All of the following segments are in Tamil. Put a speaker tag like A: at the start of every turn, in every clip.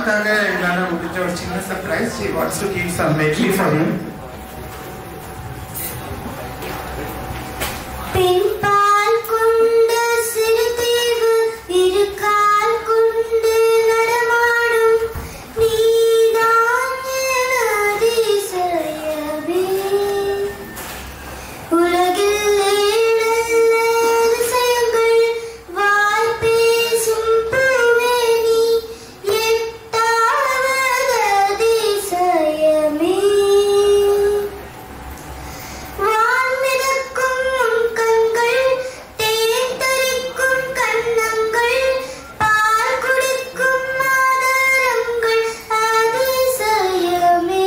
A: அக்காவுக்காக எங்களால் முடிஞ்ச ஒரு சின்ன surprise she wants to give some medley for you
B: பெண்பால் கொண்ட சிறுதீவு இருகால் கொண்டு நடமாடும் நீதான் என் அதிசயமே. உலகில் ஏழல்ல அதிசயங்கள் வாய் பேசும் பூவே நீ எட்டாவது அதிசயமே வான்மிதக்கும் உன் கண்கள் தேன் தரிக்கும் கன்னங்கள் பால் குடிக்கும் ஆதாரங்கள் அதிசயமே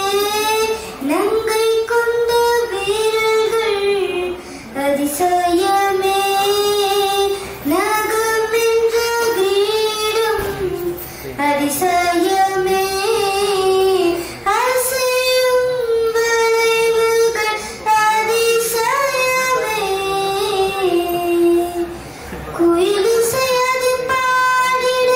B: நங்கை கொண்ட வீரர்கள் அதிசயமே நகம் என்ற கிரீடம் அதிசயமே அசையும் வளைவுகள் அதிசயமே குயிலிசையது பாடிட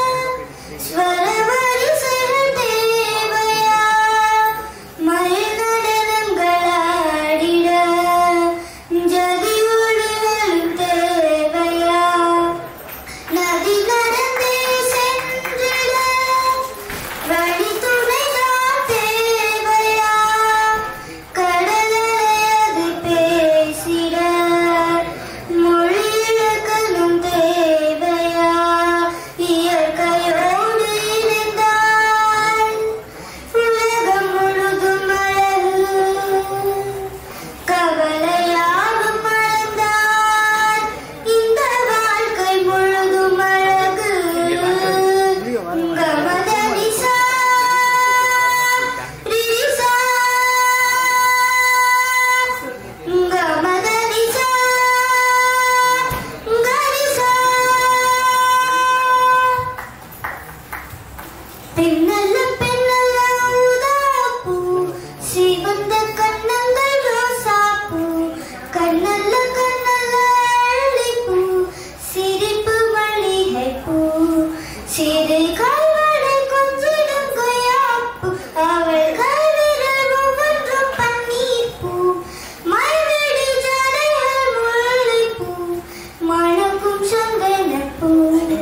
B: ஸ்வரவரிசைகள் தேவையா மயில் நடனங்கள் ஆடிட ஜதி ஒளிகளும் தேவையா நதி நடந்தே சென்றிட வழி துணைதான் தேவையா கடலையது பேசிட மொழி இலக்கணம் தேவையா இயற்கையோடு இணைந்தால் உலகம் முழுதும் அழகு கவலையாகும் மறந்தால் இந்த வாழ்க்கை முழுதும் அழகு கமதனிசா ரிசா கமதனிசா கரிசா பெண்ணல்ல பெண்ணல்ல ஊதாப்பூ சிவந்த கண்ணங்கள் ரோசாப்பூ கண்ணல்ல கண்ணல்ல அள்ளிப்பூ சிரிப்பு மல்லிகைப்பூ சிறு கைவளை கொஞ்சிடும் கொய்யாப்பூ அவள் கைவிரல் ஒவ்வொன்றும் பன்னீர்ப்பூ மைவெடி ஜடைகள் முல்லைப்பூ மணக்கும் சந்தனப்பூ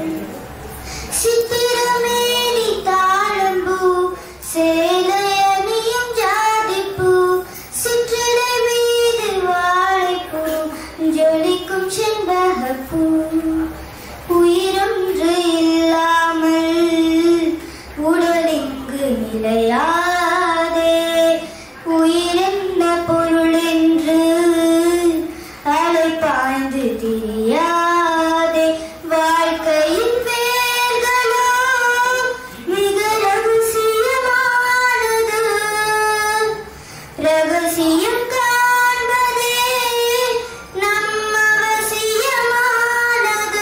B: சித்திரமேனி தாழம்பூ சேலையணியும் ஜாதிப்பூ சிற்றிடை மீது வாழைப்பூ ஜொலிக்கும் செண்பகப்பூ உயிரொன்று இல்லாமல் உடல் இங்கு நிலையாதே உயிரென்ன பொருள் என்று அலைப்பாய்ந்து திரியாதே வாழ்க்கையின் வேர்களோ மிக ரகசியமானது ரகசியம் காண்பதே நம் அவசியமானது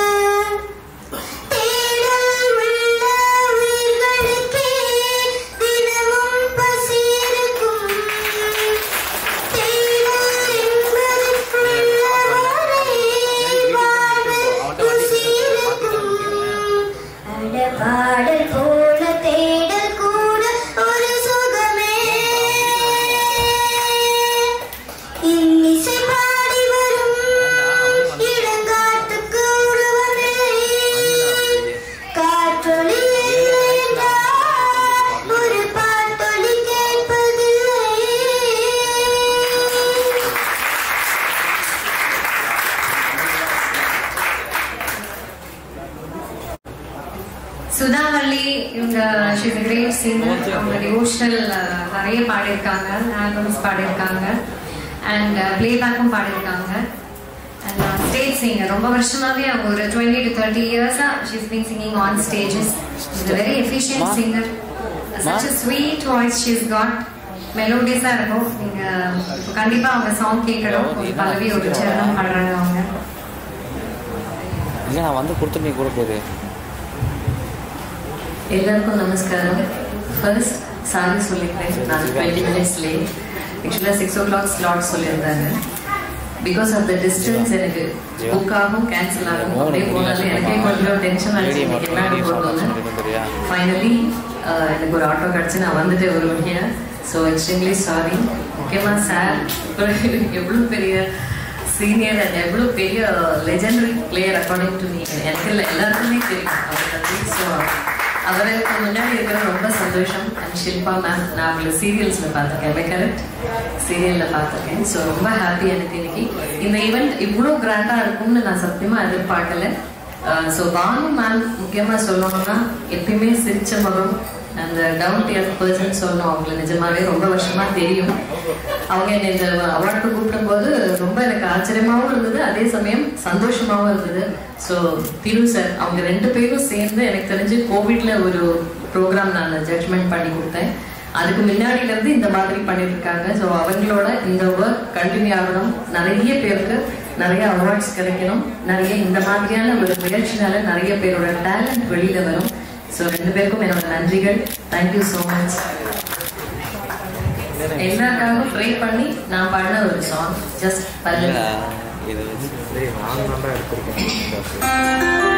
B: தேடல் உள்ள உயிர்களுக்கே தினமும் பசி இருக்கும் தேடல் என்பதற்குள்ள வரை வாழ்வில் ருசி இருக்கும். அட பாடல் போல தேடல் கூட ஒரு சுகமே இன்னிசை பாடி வரும் இளங்காட்டுக்கு உருவமில்லை காற்றொலி இல்லை என்றால் ஒரு பாட்டொலி கேட்பதில்லை
C: சுதாவல்லி இவங்க ஷீஸ் கிரேட் சிங்கர் அவங்க டிவோஷனல் நிறைய பாடியிருக்காங்க ஆல்பம்ஸ் பாடியிருக்காங்க அண்ட் பிளேபேக்கும் பாடியிருக்காங்க அண்ட் ஸ்டேஜ் சிங்கர் ரொம்ப வருஷமாவே அவங்க ஒரு டுவெண்ட்டி டு தேர்ட்டி இயர்ஸா she's been singing on stages is very efficient singer such sweet voice she's got மெலோடியஸா இருக்கும் நீங்க கண்டிப்பா அவங்க சாங் கேட்கணும் ஒரு பல்லவி ஒரு சரணம் பாடுறாங்க அவங்க
D: இல்லை நான் வந்து கொடுத்துட்டு நீ கூட போகுது
E: எல்லாருக்கும் நமஸ்காரம் ஃபர்ஸ்ட் சாரி சொல்லிக்கிறேன் நான் டுவெண்ட்டி மினிட்ஸ் லேட் ஆக்சுவலாக சிக்ஸ் ஓ கிளாக் ஸ்லாட் சொல்லியிருந்தாங்க பிகாஸ் ஆஃப் த டிஸ்டன்ஸ் எனக்கு புக் ஆகும் கேன்சல் ஆகும் அப்படியே போனாலும் எனக்கே கொஞ்சம் டென்ஷன் ஆச்சு இன்னைக்கு என்ன போடணும்னு ஃபைனல் ஃபைனலி எனக்கு ஒரு ஆட்டோ கிடச்சி நான் வந்துட்டேன் ஒரு வழியாக ஸோ எக்ஸ்ட்ரீம்லி சாரி முக்கியமாக சார் எவ்வளோ பெரிய சீனியர் அண்ட் எவ்வளோ பெரிய legendary player according to me எனக்கு இல்லை எல்லாருக்குமே தெரியும் அவர் பற்றி ஸோ அவருக்கு முன்னாடி இருக்கிறது ரொம்ப சந்தோஷம் அண்ட் ஷில்பா மேம் நான் அவங்களை சீரியல்ஸில் பார்த்துருக்கேன் கரெக்ட் சீரியலில் பார்த்துருக்கேன் ஸோ ரொம்ப ஹாப்பி எனக்கு இன்னைக்கு இந்த ஈவெண்ட் இவ்வளோ கிராண்டாக இருக்கும்னு நான் சத்தியமாக எதிர்பார்க்கல ஸோ பானு மேம் முக்கியமாக சொல்லணும்னா எப்பயுமே சிரிச்ச முகம் அந்த டவுன் டு எர்த் பர்சன் சொல்லணும் அவங்கள நிஜமாவே ரொம்ப வருஷமா தெரியும் அவங்க என்னை இந்த அவார்டுக்கு கூப்பிடும்போது ரொம்ப எனக்கு ஆச்சரியமாகவும் இருந்தது அதே சமயம் சந்தோஷமாகவும் இருந்தது ஸோ திரு சார் அவங்க ரெண்டு பேரும் சேர்ந்து எனக்கு தெரிஞ்சு கோவிட்ல ஒரு ப்ரோக்ராம் நான் ஜட்ஜ்மெண்ட் பண்ணி கொடுத்தேன் அதுக்கு முன்னாடில இருந்து இந்த மாதிரி பண்ணிட்டு இருக்காங்க ஸோ அவங்களோட இந்த ஒர்க் கண்டினியூ ஆகணும் நிறைய பேருக்கு நிறைய அவார்ட்ஸ் கிடைக்கணும் நிறைய இந்த மாதிரியான ஒரு முயற்சினால நிறைய பேரோட டேலண்ட் வெளியில வரும் ஸோ ரெண்டு பேருக்கும் என்னோட நன்றிகள் தேங்க்யூ ஸோ மச் எல்லாருக்காகவும் ப்ரே பண்ணி நான் பாடின ஒரு சாங் ஜஸ்ட் பல்லவி
D: இது வச்சு நான் நல்லா எடுத்திருக்கேன்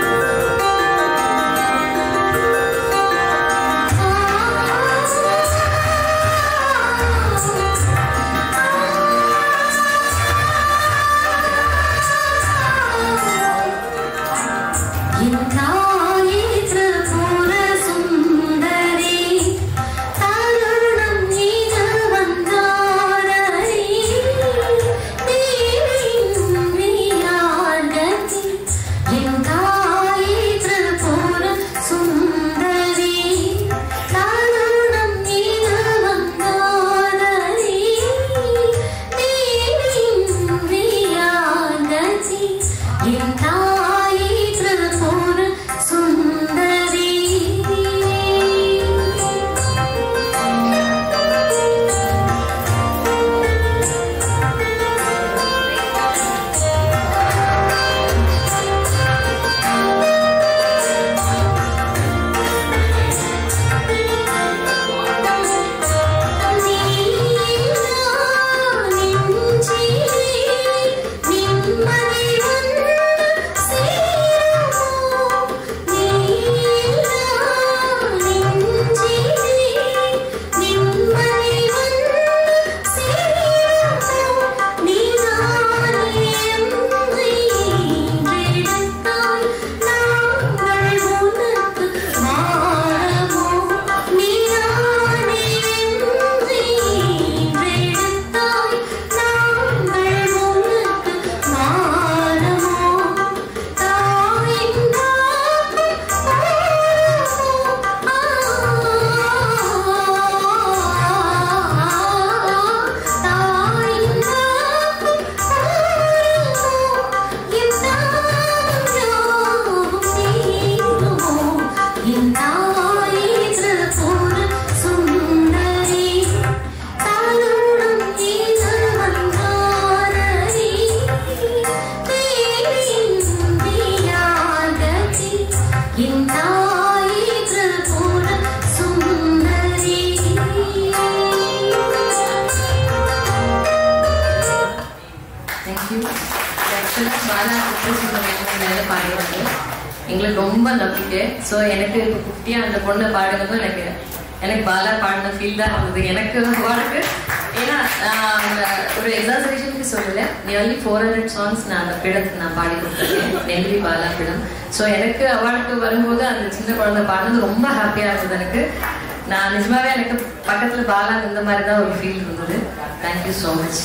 E: தேங்க்யூ ஆக்சுவலாக பாலா மேலே பாடுறது எங்களுக்கு ரொம்ப நம்பிக்கை ஸோ எனக்கு இப்போ குட்டியாக அந்த பொண்ணை பாடுனதும் எனக்கு எனக்கு பாலா பாடின ஃபீல் தான் இருந்தது எனக்கு பாடுக்கு ஏன்னா நான் அந்த ஒரு எக்ஸாசரேஷனுக்கு சொல்லலை நியர்லி ஃபோர் ஹண்ட்ரட் சாங்ஸ் நான் அந்த பிடத்துக்கு நான் பாடி கொடுத்துருக்கேன் நெல்வி பாலா பிடம் ஸோ எனக்கு அவார்டுக்கு வரும்போது அந்த சின்ன குழந்தை பாடினது ரொம்ப ஹாப்பியாக இருந்தது எனக்கு நான் நிஜமாவே எனக்கு பக்கத்தில் பாலா இந்த மாதிரி தான் ஒரு ஃபீல் இருந்தது தேங்க்யூ ஸோ மச்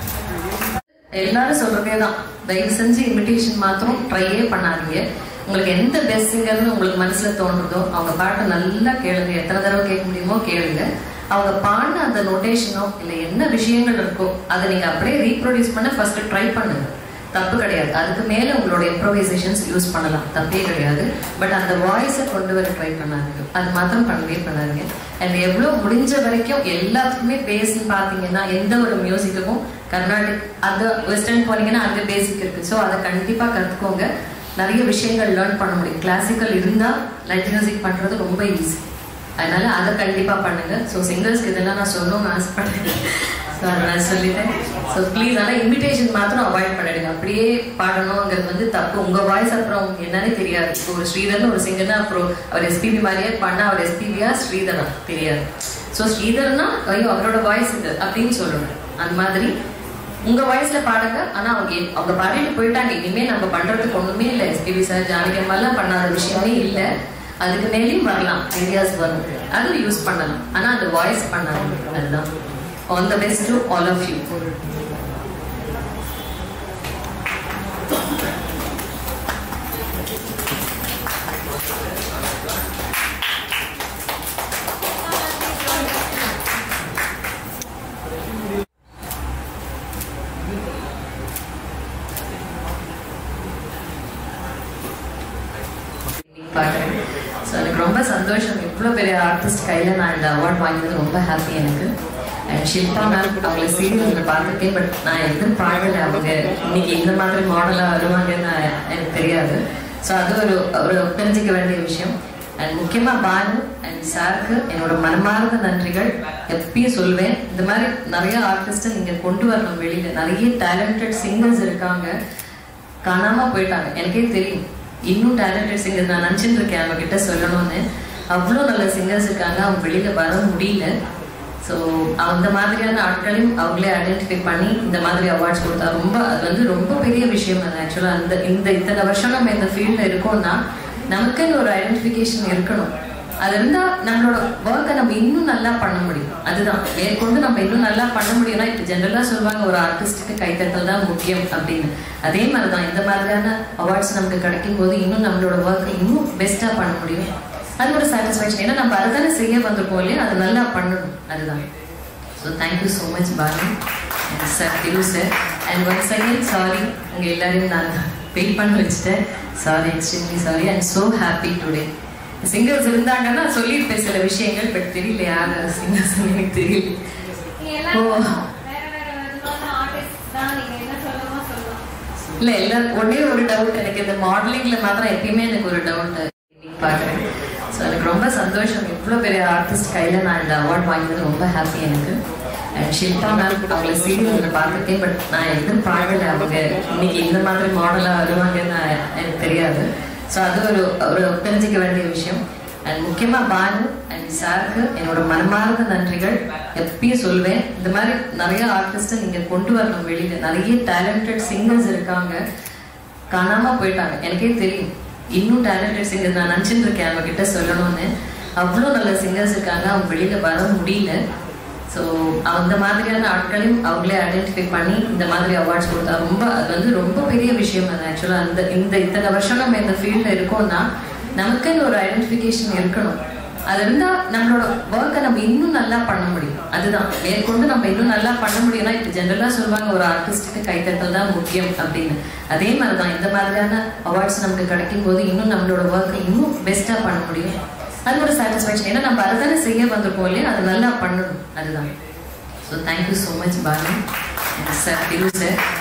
E: எல்லாரும் சொல்றதே தான் தயவு செஞ்சு இன்விடேஷன் மாத்திரம் ட்ரையே பண்ணாதீங்க உங்களுக்கு எந்த பெஸ்ட் சிங்கர்னு உங்களுக்கு மனசுல தோணுதோ அவங்க பாட்டை நல்லா கேளுங்க எத்தனை தடவை கேட்க முடியுமோ கேளுங்க அவங்க பாடின அந்த நோட்டேஷனோ இல்லை என்ன விஷயங்கள் இருக்கோ அதை நீங்க அப்படியே ரீப்ரொடியூஸ் பண்ண ஃபர்ஸ்ட் ட்ரை பண்ணுங்க தப்பு கிடையாது அதுக்கு மேல உங்களோட இம்ப்ரோவைசேஷன்ஸ் யூஸ் பண்ணலாம் தப்பே கிடையாது பட் அந்த வாய்ஸை கொண்டு வர ட்ரை பண்ணாதீங்க அது மாத்திரம் பண்ணவே பண்ணாதீங்க அண்ட் எவ்வளோ முடிஞ்ச வரைக்கும் எல்லாத்துக்குமே பேஸ்ன்னு பார்த்தீங்கன்னா எந்த ஒரு மியூசிக்குக்கும் கர்நாடிக் அது வெஸ்டர்ன் போனீங்கன்னா அங்கே பேசிக் இருக்கு ஸோ அதை கண்டிப்பாக கற்றுக்கோங்க நிறைய விஷயங்கள் லேர்ன் பண்ண முடியும் கிளாசிக்கல் இருந்தால் லைட் மியூசிக் பண்ணுறது ரொம்ப ஈஸி அதனால அதை கண்டிப்பாக பண்ணுங்க ஸோ சிங்கர்ஸ்க்கு இதெல்லாம் நான் சொல்லணும்னு ஆசைப்படுறேன் ஸோ அதை நான் சொல்லிட்டேன் ஸோ ப்ளீஸ் ஆனால் இன்விடேஷன் மாத்திரம் அவாய்ட் பண்ணிடுங்க அப்படியே பாடணுங்கிறது வந்து தப்பு உங்கள் வாய்ஸ் அப்புறம் என்னன்னே தெரியாது இப்போ ஒரு ஸ்ரீதர்னு ஒரு சிங்கர்னா அப்புறம் அவர் எஸ்பிபி மாதிரியே பண்ணா அவர் எஸ்பிபியா ஸ்ரீதரா தெரியாது ஸோ ஸ்ரீதர்னா ஐயோ அவரோட வாய்ஸ் இது அப்படின்னு சொல்லணும் அந்த மாதிரி உங்க வாய்ஸ்ல பாடுங்க ஆனா அவங்க அவங்க பாடிட்டு போயிட்டாங்க இனிமே நம்ம பண்றதுக்கு ஒண்ணுமே இல்லை எஸ்பிபி சார் ஜானகி அம்மாலாம் பண்ணாத விஷயமே இல்லை அதுக்கு மேலேயும் வரலாம் ஐடியாஸ் வரும் அது யூஸ் பண்ணலாம் ஆனா அந்த வாய்ஸ் பண்ணலாம் அதுதான் all the best to all of you பார்க்குறேன் ஸோ எனக்கு ரொம்ப சந்தோஷம் இவ்வளோ பெரிய ஆர்டிஸ்ட் கையில் நான் இந்த அவார்ட் வாங்கினது ரொம்ப ஹாப்பி எனக்கு அண்ட் ஷில்பா மேம் அவங்கள சீரியலில் பார்த்துருக்கேன் பட் நான் எதுவும் பார்க்கல அவங்க இன்னைக்கு இந்த மாதிரி மாடலாக வருவாங்கன்னு நான் எனக்கு தெரியாது ஸோ அது ஒரு ஒரு தெரிஞ்சிக்க வேண்டிய விஷயம் அண்ட் முக்கியமாக பானு அண்ட் சாருக்கு என்னோட மனமார்ந்த நன்றிகள் எப்பயும் சொல்வேன் இந்த மாதிரி நிறைய ஆர்டிஸ்ட்டை நீங்கள் கொண்டு வரணும் வெளியில் நிறைய டேலண்டட் சிங்கர்ஸ் இருக்காங்க காணாம போயிட்டாங்க எனக்கே தெரியும் இன்னும் டேலண்டட் சிங்கர்ஸ் நான் நினச்சிட்டு இருக்கேன் அவங்க கிட்ட சொல்லணும்னு அவ்வளோ நல்ல சிங்கர்ஸ் இருக்காங்க அவங்க வெளியில வர முடியல ஸோ அந்த மாதிரியான ஆட்களையும் அவங்களே ஐடென்டிஃபை பண்ணி இந்த மாதிரி அவார்ட்ஸ் கொடுத்தா ரொம்ப அது வந்து ரொம்ப பெரிய விஷயம் அது ஆக்சுவலாக அந்த இந்த இத்தனை வருஷம் நம்ம இந்த ஃபீல்டில் இருக்கோம்னா நமக்குன்னு ஒரு ஐடென்டிஃபிகேஷன் இருக்கணும் அது இருந்தா நம்மளோட ஒர்க்கை நம்ம இன்னும் நல்லா பண்ண முடியும் அதுதான் மேற்கொண்டு நம்ம இன்னும் நல்லா பண்ண முடியும்னா இப்போ ஜென்ரலா சொல்லுவாங்க ஒரு ஆர்டிஸ்டுக்கு கைத்தட்டல் தான் முக்கியம் அப்படின்னு அதே மாதிரி தான் இந்த மாதிரியான அவார்ட்ஸ் நமக்கு கிடைக்கும் போது இன்னும் நம்மளோட ஒர்க்கை இன்னும் பெஸ்டா பண்ண முடியும் அது ஒரு சாட்டிஸ்ஃபேக்ஷன் ஏன்னா நம்ம அதை தானே செய்ய வந்திருக்கோம் இல்லையா அது நல்லா பண்ணணும் அதுதான் so thank you so much Balu and sir Thiru sir and once again sorry உங்கள் எல்லாரையும் நான் வெயிட் பண்ண வச்சுட்டேன் sorry extremely sorry and so happy today singers இருந்தாங்கன்னா சொல்லியிருப்பேன் சில விஷயங்கள் பட் தெரியல யார் சிங்கர்ஸ் எனக்கு தெரியல ஓ இல்ல எல்லாரும் ஒரே ஒரு டவுட் எனக்கு இந்த மாடலிங்ல மாத்திரம் எப்பயுமே எனக்கு ஒரு டவுட் பாக்குறேன் ஸோ எனக்கு ரொம்ப சந்தோஷம் இவ்வளோ பெரிய ஆர்டிஸ்ட் கையில நான் இந்த அவார்ட் வாங்கினது ரொம்ப ஹாப்பி எனக்கு அண்ட் ஷில்பா மேம் அவங்கள சீரியலில் பார்த்துருக்கேன் பட் நான் எதுவும் பார்க்கல அவங்க இன்னைக்கு இந்த மாதிரி மாடலாக வருவாங்கன்னு நான் எனக்கு தெரியாது ஸோ அது ஒரு ஒரு தெரிஞ்சிக்க வேண்டிய விஷயம் அண்ட் முக்கியமாக பானு அண்ட் சாருக்கு என்னோட மனமார்ந்த நன்றிகள் எப்பயும் சொல்வேன் இந்த மாதிரி நிறைய ஆர்டிஸ்ட்டை நீங்கள் கொண்டு வரணும் வெளியில் நிறைய டேலண்டட் சிங்கர்ஸ் இருக்காங்க காணாம போயிட்டாங்க எனக்கே தெரியும் இன்னும் டேலண்டட் சிங்கர்ஸ் நான் நினச்சிட்டு இருக்கேன் அவங்க கிட்ட சொல்லணும்னு அவ்வளோ நல்ல சிங்கர்ஸ் இருக்காங்க அவங்க வெளியில வர முடியல ஸோ அந்த மாதிரியான ஆட்களையும் அவங்களே ஐடென்டிஃபை பண்ணி இந்த மாதிரி அவார்ட்ஸ் கொடுத்தா ரொம்ப அது வந்து ரொம்ப பெரிய விஷயம் அது ஆக்சுவலாக அந்த இந்த இத்தனை வருஷம் நம்ம இந்த ஃபீல்டில் இருக்கோம்னா நமக்குன்னு ஒரு ஐடென்டிஃபிகேஷன் இருக்கணும் அது இருந்தா நம்மளோட ஒர்க்கை நம்ம இன்னும் நல்லா பண்ண முடியும் அதுதான் மேற்கொண்டு நம்ம இன்னும் நல்லா பண்ண முடியும்னா இப்போ ஜென்ரலாக சொல்லுவாங்க ஒரு ஆர்டிஸ்ட்டுக்கு கைத்தட்டல் தான் முக்கியம் அப்படின்னு அதே மாதிரி தான் இந்த மாதிரியான அவார்ட்ஸ் நமக்கு கிடைக்கும் போது இன்னும் நம்மளோட ஒர்க்கை இன்னும் பெஸ்ட்டாக பண்ண முடியும் அது ஒரு சாட்டிஸ்ஃபேக்ஷன் ஏன்னா நம்ம அதை தானே செய்ய வந்திருக்கோம் இல்லையா அது நல்லா பண்ணணும் அதுதான் so thank you so much Balu sir Thiru sir